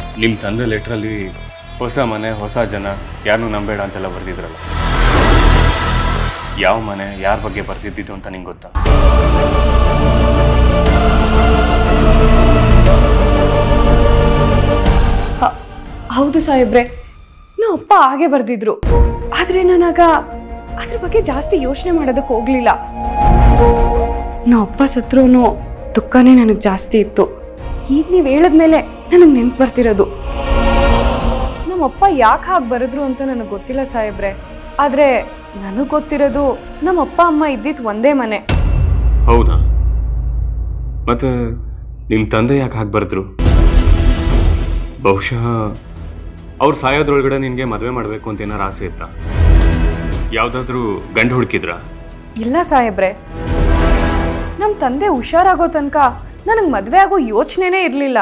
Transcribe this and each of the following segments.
ನಿಮ್ಮ ತಂದೆ ಲೆಟ್ರಲ್ಲಿ ಹೊಸ ಮನೆ ಹೊಸ ಜನ ಯಾರನ್ನೂ ನಂಬೇಡ ಅಂತೆಲ್ಲ ಬರೆದಿದ್ರಲ್ಲ ಯಾವ ಮನೆ ಯಾರ ಬಗ್ಗೆ ಬರ್ತಿದ್ದಿದ್ದು ಅಂತ ನಿಂಗೆ ಗೊತ್ತಾ ಹ- ಹೌದು ಸಾಹೇಬ್ರೆ ನಮ್ಮ ಅಪ್ಪ ಹಾಗೆ ಬರ್ದಿದ್ರು ಆದ್ರೆ ನಾನಾಗ ಅದ್ರ ಬಗ್ಗೆ ಜಾಸ್ತಿ ಯೋಚನೆ ಮಾಡೋದಕ್ಕೆ ಹೋಗ್ಲಿಲ್ಲ ನಮ್ಮ ಅಪ್ಪ ಸತ್ರೂ ದುಃಖನೇ ನನಗೆ ಜಾಸ್ತಿ ಇತ್ತು ಈಗ ನೀವು ಹೇಳಿದ್ಮೇಲೆ ನನಗೆ ನೆನ್ಪು ಬರ್ತಿರೋದು ನಮ್ಮ ಅಪ್ಪ ಯಾಕೆ ಹಾಗೆ ಬರೆದ್ರು ಅಂತ ನನಗೆ ಗೊತ್ತಿಲ್ಲ ಸಾಹೇಬ್ರೆ ಆದ್ರೆ ನನಗೆ ಗೊತ್ತಿರೋದು ನಮ್ಮ ಅಪ್ಪ ಅಮ್ಮ ಇದ್ದಿದ್ದು ಒಂದೇ ಮನೆ ಹೌದಾ ಮತ್ತು ನಿಮ್ಮ ತಂದೆ ಯಾಕೆ ಹಾಗೆ ಬರೆದ್ರು ಬಹುಶಃ ಅವ್ರು ಸಾಯೋದ್ರೊಳಗಡೆ ನಿನಗೆ ಮದುವೆ ಮಾಡಬೇಕು ಅಂತ ಏನಾರು ಆಸೆ ಇತ್ತಾ ಯಾವುದಾದ್ರೂ ಗಂಡು ಹುಡುಕಿದ್ರಾ ಇಲ್ಲ ಸಾಹೇಬ್ರೆ ನಮ್ಮ ತಂದೆ ಹುಷಾರಾಗೋ ತನಕ ನನಗೆ ಮದುವೆ ಆಗೋ ಯೋಚನೆನೇ ಇರಲಿಲ್ಲ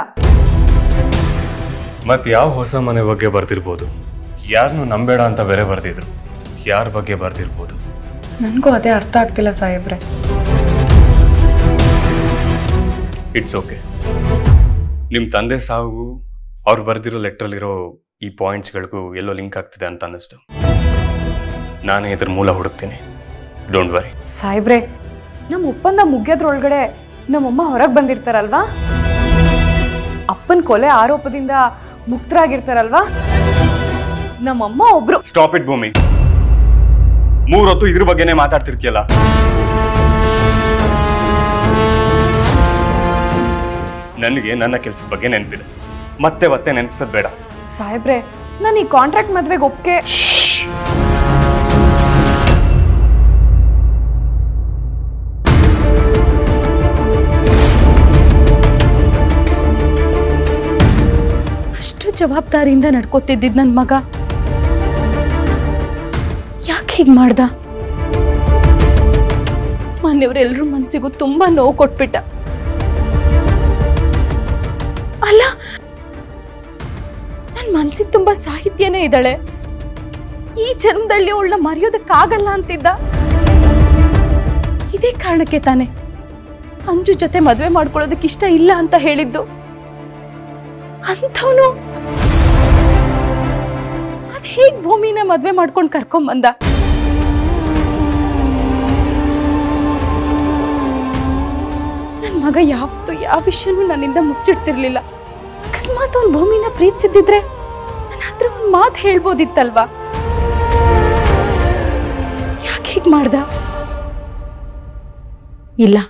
ಮತ್ತು ಯಾವ ಹೊಸ ಮನೆ ಬಗ್ಗೆ ಬರ್ತಿರ್ಬೋದು ಯಾರನ್ನು ನಂಬೇಡ ಅಂತ ಬೇರೆ ಬರ್ತಿದ್ರು ಯಾರ ಬಗ್ಗೆ ಬರ್ತಿರ್ಬೋದು ನನಗೂ ಅದೇ ಅರ್ಥ ಆಗ್ತಿಲ್ಲ ಸಾಹೇಬ್ರೆ ಇಟ್ಸ್ ಓಕೆ ನಿಮ್ಮ ತಂದೆ ಸಾವು ಅವ್ರು ಬರೆದಿರೋ ಲೆಟ್ರಲ್ಲಿರೋ ಈ ಪಾಯಿಂಟ್ಸ್ಗಳಿಗೂ ಎಲ್ಲೋ ಲಿಂಕ್ ಆಗ್ತಿದೆ ಅಂತ ಅನ್ನಿಸ್ತು ನಾನೇ ಇದ್ರ ಮೂಲ ಹುಡುಕ್ತೀನಿ ಡೋಂಟ್ ವರಿ ಸಾಹೇಬ್ರೆ ನಮ್ಮ ಒಪ್ಪಂದ ಮುಗಿಯೋದ್ರೊಳಗಡೆ ನಮ್ಮಮ್ಮ ಹೊರಗೆ ಬಂದಿರ್ತಾರಲ್ವಾ ಅಪ್ಪನ ಕೊಲೆ ಆರೋಪದಿಂದ ಮುಕ್ತರಾಗಿರ್ತಾರಲ್ವಾ ನಮ್ಮಮ್ಮ ಒಬ್ರು ಸ್ಟಾಪ್ ಇಟ್ ಭೂಮಿ ಮೂರೊತ್ತು ಇದ್ರ ಬಗ್ಗೆನೇ ಮಾತಾಡ್ತಿರ್ತೀಯಲ್ಲ ನನಗೆ ನನ್ನ ಕೆಲಸದ ಬಗ್ಗೆ ನೆನಪಿದೆ ಮತ್ತೆ ಮತ್ತೆ ನೆನಪಿಸೋದು ಬೇಡ ಸಾಹೇಬ್ರೆ ನಾನು ಈ ಕಾಂಟ್ರಾಕ್ಟ್ ಮದ್ವೆಗೆ ಒಪ್ಕೆ ಅಷ್ಟು ಜವಾಬ್ದಾರಿಯಿಂದ ನಡ್ಕೋತಿದ್ದಿದ್ ನನ್ನ ಮಗ ಯಾಕೆ ಹೀಗೆ ಮಾಡ್ದ ಮನೆಯವರೆಲ್ಲರೂ ಮನ್ಸಿಗೂ ತುಂಬಾ ನೋವು ಕೊಟ್ಬಿಟ್ಟ ಅಲ್ಲ ನನ್ನ ಮನ್ಸಿಗೆ ತುಂಬಾ ಸಾಹಿತ್ಯನೇ ಇದ್ದಾಳೆ ಈ ಜನ್ಮದಲ್ಲಿ ಅವಳನ್ನ ಮರೆಯೋದಕ್ಕಾಗಲ್ಲ ಅಂತಿದ್ದ ಇದೇ ಕಾರಣಕ್ಕೆ ತಾನೆ ಅಂಜು ಜೊತೆ ಮದುವೆ ಮಾಡ್ಕೊಳ್ಳೋದಕ್ಕೆ ಇಷ್ಟ ಇಲ್ಲ ಅಂತ ಹೇಳಿದ್ದು ಅಂಥವನು ಅದ್ ಹೇಗ್ ಭೂಮಿನ ಮದ್ವೆ ಮಾಡ್ಕೊಂಡು ಕರ್ಕೊಂಬಂದ ನನ್ ಮಗ ಯಾವತ್ತೂ ಯಾವ ವಿಷಯನೂ ನನ್ನಿಂದ ಮುಚ್ಚಿಡ್ತಿರ್ಲಿಲ್ಲ ಅಕಸ್ಮಾತ್ ಅವ್ನ್ ಭೂಮಿನ ಪ್ರೀತಿಸಿದ್ದಿದ್ರೆ ನನ್ನ ಹತ್ರ ಒಂದ್ ಮಾತು ಹೇಳ್ಬೋದಿತ್ತಲ್ವಾ ಯಾಕೆ ಹೀಗ್ ಮಾಡ್ದ ಇಲ್ಲ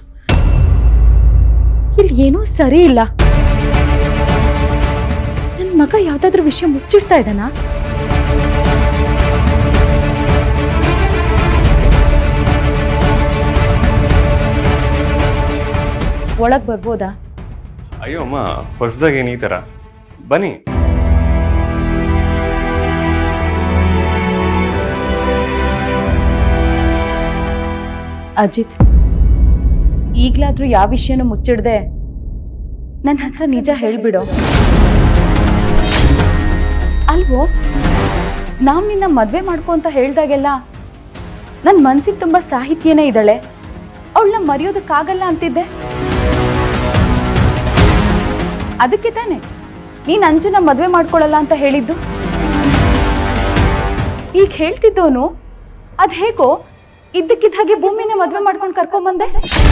ಇಲ್ಲಿ ಏನೂ ಸರಿ ಇಲ್ಲ ನನ್ನ ಮಗ ಯಾವ್ದಾದ್ರೂ ವಿಷಯ ಮುಚ್ಚಿಡ್ತಾ ಇದ್ದಾನಾ ಒಳಗ್ ಬರ್ಬೋದಾ ಅಯ್ಯೋ ಅಮ್ಮ ಹೊಸದಾಗೇನು ಈ ಥರ ಬನ್ನಿ ಅಜಿತ್ ಈಗ್ಲಾದ್ರೂ ಯಾವ ವಿಷಯನೂ ಮುಚ್ಚಿಡ್ದೆ ನನ್ನ ಹತ್ರ ನಿಜ ಹೇಳ್ಬಿಡು ಅಲ್ವೋ ನಾವ್ ನಿನ್ನ ಮದ್ವೆ ಮಾಡ್ಕೊ ಅಂತ ಹೇಳ್ದಾಗೆಲ್ಲ ನನ್ನ ಮನ್ಸಿಗೆ ತುಂಬಾ ಸಾಹಿತ್ಯನೇ ಇದ್ದಾಳೆ ಅವಳನ್ನ ಮರೆಯೋದಕ್ಕಾಗಲ್ಲ ಅಂತಿದ್ದೆ ಅದಕ್ಕೆ ತಾನೆ ನೀನ್ ಅಂಜುನ ಮದ್ವೆ ಮಾಡ್ಕೊಳ್ಳಲ್ಲ ಅಂತ ಹೇಳಿದ್ದು ಈಗ ಹೇಳ್ತಿದ್ದವನು ಅದ್ ಹೇಗೋ ಇದ್ದಕ್ಕಿದ್ದ ಹಾಗೆ ಭೂಮಿನ ಮದ್ವೆ ಮಾಡ್ಕೊಂಡು ಕರ್ಕೊಂಬಂದೆ